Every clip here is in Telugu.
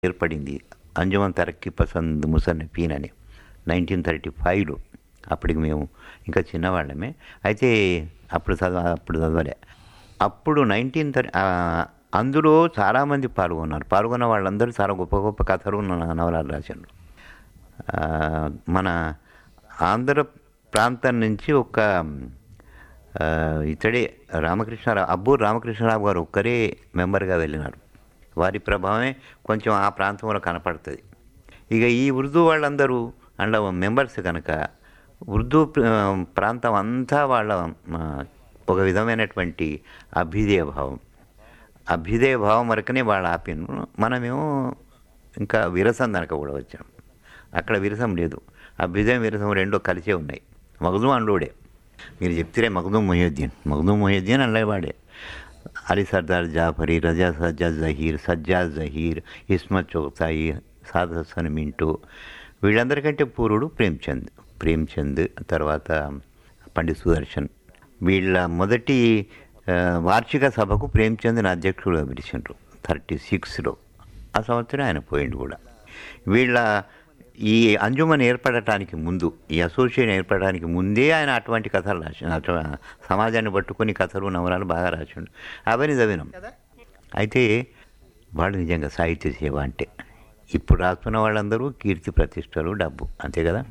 ఏర్పడింది అంజుమన్ తరక్కి పసంద్ ముసన్నఫీన్ అని నైన్టీన్ థర్టీ ఫైవ్లో అప్పటికి మేము ఇంకా చిన్నవాళ్ళమే అయితే అప్పుడు చదవ అప్పుడు చదవలే అప్పుడు నైన్టీన్ థర్టీ అందులో చాలామంది పాల్గొన్నారు పాల్గొన్న వాళ్ళందరూ చాలా గొప్ప గొప్ప కథలు న- నవలాలు రాశారు ఆ, మన ఆంధ్ర ప్రాంతం నుంచి ఒక ఆ, ఇతడే రామకృష్ణరావు అబ్బూరు రామకృష్ణరావు గారు ఒక్కరే మెంబర్గా వెళ్ళినారు వారి ప్రభావమే కొంచెం ఆ ప్రాంతంలో కనపడుతుంది ఇక ఈ ఉర్దూ వాళ్ళందరూ అండ్ మెంబర్స్ కనుక ఉర్దూ ప్ర- ప్రాంతం అంతా వాళ్ళ ఆ, ఒక విధమైనటువంటి అభ్యుదయ భావం అభ్యుదయ భావం వరకునే వాళ్ళు ఆపిను మనమేమో ఇంకా విరసం దానికి కూడా వచ్చాం అక్కడ విరసం లేదు అభ్యుదయం విరసం రెండో కలిసే ఉన్నాయి మగదూం అండోడే మీరు చెప్తిరే మగదూం మొహియుద్దీన్ మగదూం మొహియుద్దీన్ అల్లవాడే అలీ సర్దార్ జాఫరీ రజా సజ్జాద్ జహీర్ సజ్జాద్ జహీర్ ఇస్మత్ చౌతాయి సాద్ హసన్ మింటూ వీళ్ళందరికంటే పూర్వుడు ప్రేమ్చంద్ ప్రేమ్చంద్ తర్వాత పండిత్ సుదర్శన్ వీళ్ళ మొదటి ఆ, వార్షిక సభకు ప్రేమ్చంద్ని అధ్యక్షుడుగా పిలిచిండ్రు థర్టీ సిక్స్లో ఆ సంవత్సరం ఆయన పోయిండు కూడా వీళ్ళ ఈ అంజుమన్ ఏర్పడటానికి ముందు ఈ అసోసియేషన్ ఏర్పడటానికి ముందే ఆయన అటువంటి కథలు రాసిండు అటు సమాజాన్ని పట్టుకొని కథలు నవలాలు బాగా రాసిండు అవన్నీ చదివినాం అయితే వాళ్ళు నిజంగా సాహిత్య సేవ అంటే ఇప్పుడు రాస్తున్న వాళ్ళందరూ కీర్తి ప్రతిష్టలు డబ్బు అంతే కదా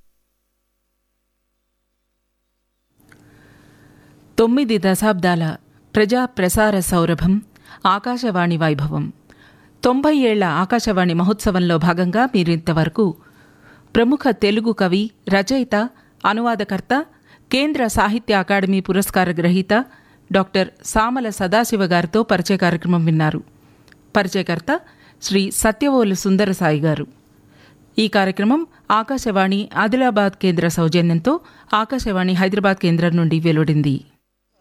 తొమ్మిది దశాబ్దాల ప్రజా ప్రసార సౌరభం ఆకాశవాణి వైభవం తొంభై ఏళ్ల ఆకాశవాణి మహోత్సవంలో భాగంగా మీరింతవరకు ప్రముఖ తెలుగు కవి రచయిత అనువాదకర్త కేంద్ర సాహిత్య అకాడమీ పురస్కార గ్రహీత డాక్టర్ సామల సదాశివ గారితో పరిచయ కార్యక్రమం విన్నారు పరిచయకర్త శ్రీ సత్యవోలు సుందరసాయి గారు ఈ కార్యక్రమం ఆకాశవాణి ఆదిలాబాద్ కేంద్ర సౌజన్యంతో ఆకాశవాణి హైదరాబాద్ కేంద్రం నుండి వెలువడింది